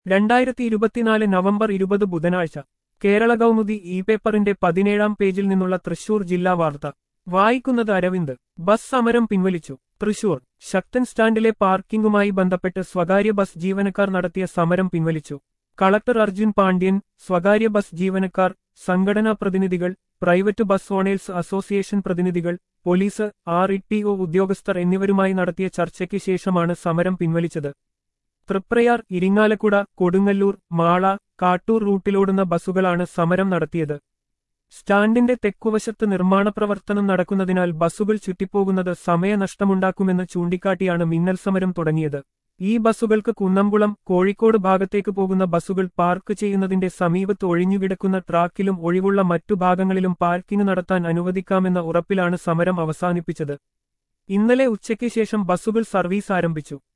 രണ്ടായിരത്തി ഇരുപത്തിനാല് നവംബർ ഇരുപത് ബുധനാഴ്ച കേരള കൗമുദി ഇ പേപ്പറിന്റെ പതിനേഴാം പേജിൽ നിന്നുള്ള തൃശൂർ ജില്ലാ വാർത്ത വായിക്കുന്നത് അരവിന്ദ് ബസ് സമരം പിൻവലിച്ചു തൃശൂർ ശക്തൻ സ്റ്റാൻഡിലെ പാർക്കിംഗുമായി ബന്ധപ്പെട്ട് സ്വകാര്യ ബസ് ജീവനക്കാർ നടത്തിയ സമരം പിൻവലിച്ചു കളക്ടർ അർജുൻ പാണ്ഡ്യൻ സ്വകാര്യ ബസ് ജീവനക്കാർ സംഘടനാ പ്രതിനിധികൾ പ്രൈവറ്റ് ബസ് ഓണേഴ്സ് അസോസിയേഷൻ പ്രതിനിധികൾ പോലീസ് ആർ ഇ ടി ഒ ഉദ്യോഗസ്ഥർ എന്നിവരുമായി നടത്തിയ ചർച്ചയ്ക്ക് ശേഷമാണ് സമരം പിൻവലിച്ചത് തൃപ്രയാർ ഇരിങ്ങാലക്കുട കൊടുങ്ങല്ലൂർ മാള കാട്ടൂർ റൂട്ടിലോടുന്ന ബസ്സുകളാണ് സമരം നടത്തിയത് സ്റ്റാൻഡിന്റെ തെക്കുവശത്ത് നിർമ്മാണ പ്രവർത്തനം നടക്കുന്നതിനാൽ ബസ്സുകൾ ചുറ്റിപ്പോകുന്നത് സമയനഷ്ടമുണ്ടാക്കുമെന്ന് ചൂണ്ടിക്കാട്ടിയാണ് മിന്നൽ സമരം തുടങ്ങിയത് ഈ ബസ്സുകൾക്ക് കുന്നംകുളം കോഴിക്കോട് ഭാഗത്തേക്ക് പോകുന്ന ബസ്സുകൾ പാർക്ക് ചെയ്യുന്നതിന്റെ സമീപത്ത് ഒഴിഞ്ഞുകിടക്കുന്ന ട്രാക്കിലും ഒഴിവുള്ള മറ്റു ഭാഗങ്ങളിലും പാർക്കിംഗ് നടത്താൻ അനുവദിക്കാമെന്ന ഉറപ്പിലാണ് സമരം അവസാനിപ്പിച്ചത് ഇന്നലെ ഉച്ചയ്ക്ക് ശേഷം ബസ്സുകൾ സർവീസ് ആരംഭിച്ചു